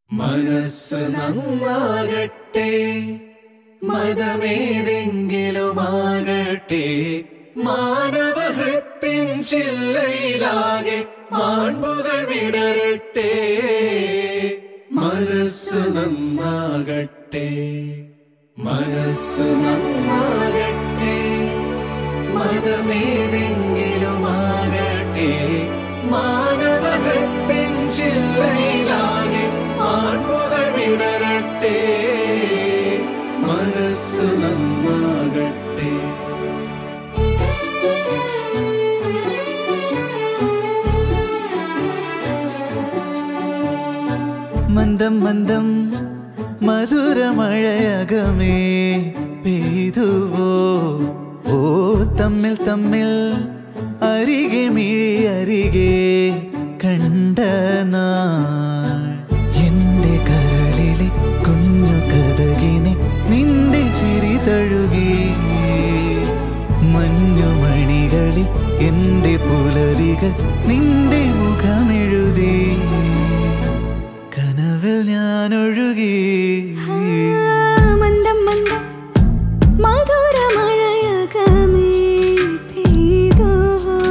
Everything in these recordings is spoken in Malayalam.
മനസ്സ് നന്നാകട്ടെ മതമേതെങ്കിലുമാകട്ടെ മാനവഹൃത്തിൻ ചില്ലയിലാകെ മാൺപുകൾ വിടരട്ടെ മനസ്സ് നന്നാകട്ടെ മനസ്സ് നന്നാകട്ടെ മതമേതെങ്കിലുമാകട്ടെ മാനവഹൃത്തിൻ ചില്ലയിലാകെ ആൺമുകൾ വിടരട്ടെ മനസ്സ് നന്നാകട്ടെ മന്ദം മന്ദം മധുരമഴയകമേ പെയ്തുവോ ഓ തമ്മിൽ തമ്മിൽ അരികെ മിഴി അരികെ കണ്ട നാൾ എന്റെ കരളിലെ കുഞ്ഞു കഥകിനെ നിന്റെ ചിരി തഴുകി മഞ്ഞുമണികളിൽ എന്റെ പുലരികൾ നിന്റെ മുഖമെഴുതി കനവിൽ ഞാൻ ഒഴുകി മന്ദം മന്ദം മധുരമഴയകമേ പെയ്തുവോ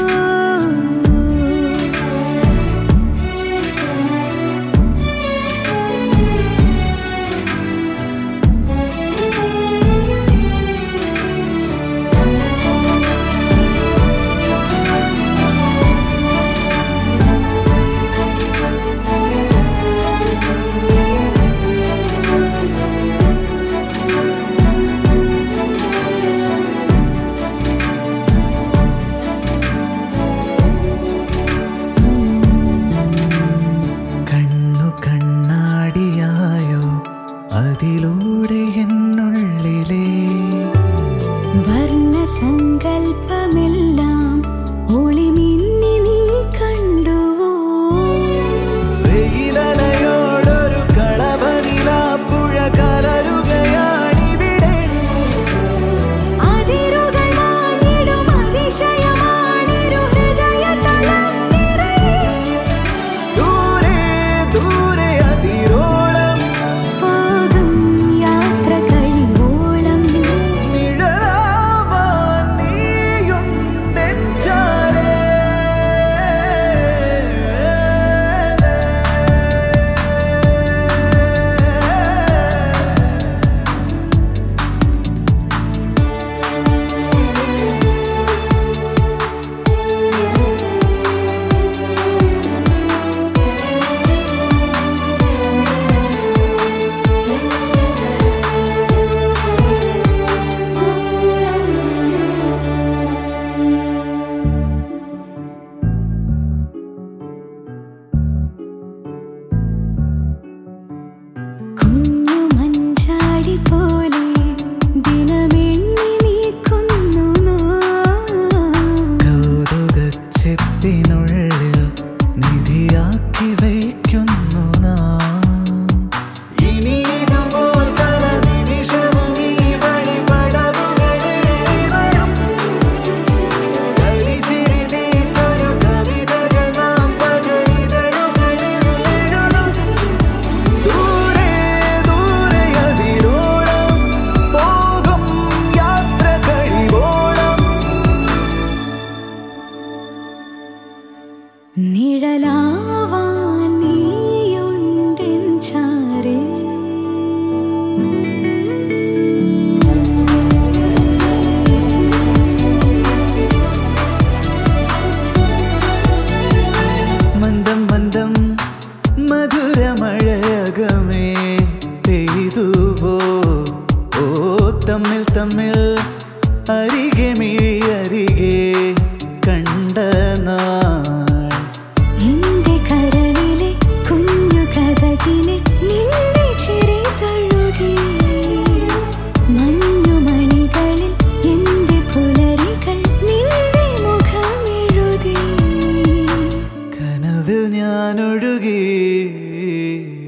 കണ്ണു കണ്ണാടിയായോ അതിലൂടെ എന്നുള്ളിലെ വർണ്ണസങ്കൽപ്പമെല്ലാം ഒളിമിന്നി നീ കണ്ടുവോ വെയിലലയോടൊരു കളവനിലാപ്പുഴ കലരുകയാണിവിടെ അതിരുകൾ മാഞ്ഞിടും അതിശയമാണിരു ഹൃദയതലം നിറയെ ദൂരെ ദൂരെ അതിരോളം പാകം യാത്ര കഴിവോളം നിഴലാവാൻ നീയുണ്ടെഞ്ചാരേ കുഞ്ഞു മഞ്ചാടി പോലെ ദിനമെണ്ണി നീക്കുന്നു കൗതുകച്ചെപ്പിനുള്ളിൽ നിധിയാക്കി വയ്ക്കുന്നു നാം ഇനി ഇതുപോൽ പല നിമിഷവും ഈ വഴിപടവുകളിൽ വരും കളിച്ചിരി തീർത്തൊരു കവിതകൾ നാം പകലിതഴുകളിൽ എഴുതും ദൂരെ ദൂരെ അതിരോളം പോകും യാത്ര കഴിവോളം നിഴലാവാൻ നീയുണ്ടെൻ ചാരേ മന്ദം മന്ദം മധുരമഴയകമേ പെയ്തുവോ ഓ തമ്മിൽ തമ്മിൽ അരികെ മിഴി അരികെ കണ്ട നാൾ എന്റെ കരളിലെ കുഞ്ഞു കഥകിനെ നിന്റെ ചിരി തഴുകി മഞ്ഞുമണികളിൽ എന്റെ പുലരികൾ നിന്റെ മുഖമെഴുതി കനവിൽ ഞാൻ ഒഴുകി